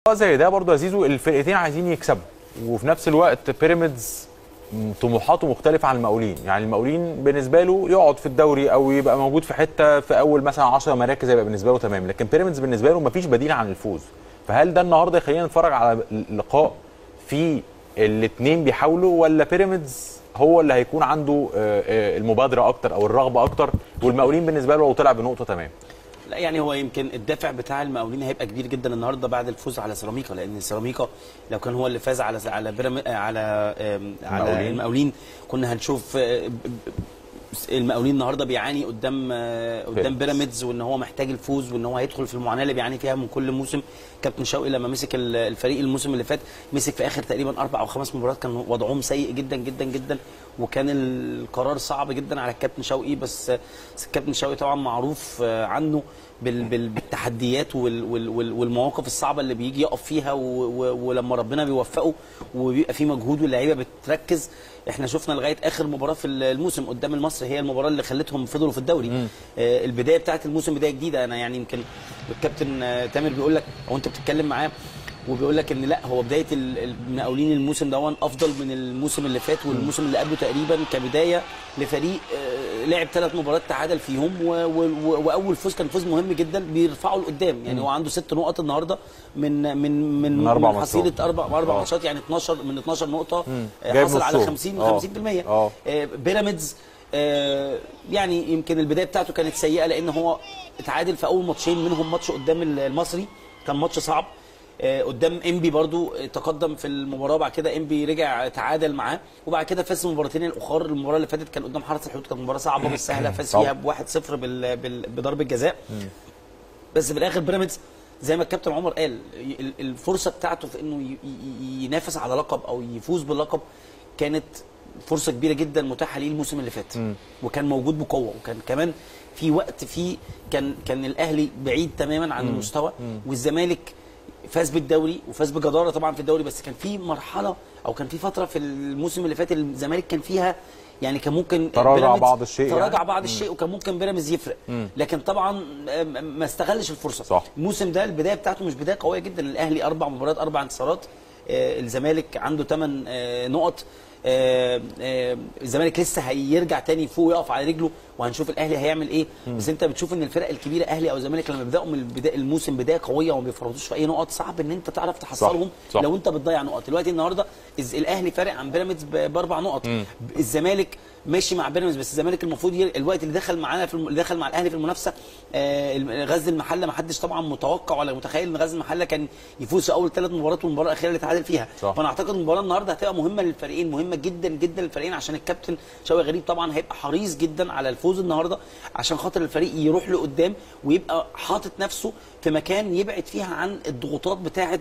زي ده برضه يا زيزو الفرقتين عايزين يكسبوا وفي نفس الوقت بيراميدز طموحاته مختلفه عن المقاولين يعني المقاولين بالنسبه له يقعد في الدوري او يبقى موجود في حته في اول مثلا 10 مراكز هيبقى بالنسبه له تمام لكن بيراميدز بالنسبه له مفيش بديل عن الفوز فهل ده النهارده يخلينا نتفرج على لقاء في الاثنين بيحاولوا ولا بيراميدز هو اللي هيكون عنده آه، آه، المبادره اكتر او الرغبه اكتر والمقاولين بالنسبه له لو طلع بنقطه تمام لا يعني هو يمكن الدافع بتاع المقاولين هيبقى كبير جدا النهارده بعد الفوز على سيراميكا لان سيراميكا لو كان هو اللي فاز على على بيرامي على آم، على المقاولين. المقاولين كنا هنشوف آه، ب- ب- المقاولين النهارده بيعاني قدام آه، قدام بيراميدز. بيراميدز وان هو محتاج الفوز وان هو هيدخل في المعاناه اللي بيعاني فيها من كل موسم كابتن شوقي لما مسك ال- الفريق الموسم اللي فات مسك في اخر تقريبا اربع او خمس مباريات كان وضعهم سيء جدا جدا جدا وكان القرار صعب جدا على الكابتن شوقي بس بس الكابتن شوقي طبعا معروف آه، عنه بال- بال- بالتحديات وال- وال- وال- والمواقف الصعبه اللي بيجي يقف فيها و- و- ولما ربنا بيوفقه وبيبقى في مجهود واللعيبه بتركز احنا شفنا لغايه اخر مباراه في الموسم قدام المصري هي المباراه اللي خلتهم فضلوا في الدوري آه البدايه بتاعت الموسم بدايه جديده انا يعني يمكن الكابتن آه، تامر بيقول لك او انت بتتكلم معاه وبيقول لك ان لا هو بدايه ال- المقاولين الموسم ده افضل من الموسم اللي فات والموسم اللي قبله تقريبا كبدايه لفريق آه، لعب ثلاث مباريات تعادل فيهم و و و واول فوز كان فوز مهم جدا بيرفعه لقدام يعني هو عنده ست نقط النهارده من من من, من أربع من حصيله ماتشات. اربع اربع آه. ماتشات يعني 12 من 12 نقطه آه، جايب حصل على نصهم. 50 آه. 50% آه. آه، بيراميدز آه، يعني يمكن البدايه بتاعته كانت سيئه لان هو اتعادل في اول ماتشين منهم ماتش قدام المصري كان ماتش صعب آه، قدام انبي برضو آه، تقدم في المباراه بعد كده انبي رجع تعادل معاه وبعد كده فاز المباراتين الاخر المباراه اللي فاتت كان قدام حرس الحدود كانت مباراه صعبه مش سهله فاز طبعا. فيها ب 1-0 بال- بال- بضربه جزاء بس في الاخر بيراميدز زي ما الكابتن عمر قال ال- الفرصه بتاعته في انه ي- ي- ينافس على لقب او يفوز باللقب كانت فرصه كبيره جدا متاحه ليه الموسم اللي فات وكان موجود بقوه وكان كمان في وقت في كان كان الاهلي بعيد تماما عن المستوى والزمالك فاز بالدوري وفاز بجداره طبعا في الدوري بس كان في مرحله او كان في فتره في الموسم اللي فات الزمالك كان فيها يعني كان ممكن تراجع بيراميدز بعض الشيء تراجع يعني. بعض الشيء وكان ممكن بيراميدز يفرق لكن طبعا آم، ما استغلش الفرصه صح. الموسم ده البدايه بتاعته مش بدايه قويه جدا الاهلي اربع مباريات اربع انتصارات آه، الزمالك عنده ثمان نقط آه، آه، الزمالك لسه هيرجع تاني فوق ويقف على رجله وهنشوف الاهلي هيعمل ايه بس انت بتشوف ان الفرق الكبيره اهلي او زمالك لما بيبداوا من البدايه الموسم بدايه قويه وما بيفرطوش في اي نقط صعب ان انت تعرف تحصلهم صح. لو انت بتضيع نقط دلوقتي النهارده الز- الاهلي فارق عن بيراميدز ب- باربع نقط الزمالك ماشي مع بيراميدز بس الزمالك المفروض ي... الوقت اللي دخل معانا في الم... اللي دخل مع الاهلي في المنافسه آه الم- غزل المحله ما حدش طبعا متوقع ولا متخيل ان غزل المحله كان يفوز في اول ثلاث مباريات والمباراه الاخيره اللي تعادل فيها صح. فانا اعتقد المباراه النهارده هتبقى مهمه للفريقين مهمه جدا جدا للفريقين عشان الكابتن شوقي غريب طبعا هيبقى حريص جدا على الفوز النهارده عشان خاطر الفريق يروح لقدام ويبقى حاطط نفسه في مكان يبعد فيها عن الضغوطات بتاعه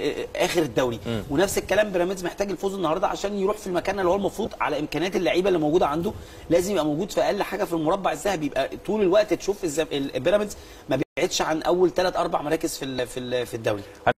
اخر الدوري ونفس الكلام بيراميدز محتاج الفوز النهارده عشان يروح في المكان اللي هو المفروض على امكانيات اللعيبه اللي موجوده عنده لازم يبقى موجود في اقل حاجه في المربع الذهبي يبقى طول الوقت تشوف الز- البيراميدز ما بيبعدش عن اول ثلاث اربع مراكز في ال- في ال- في الدوري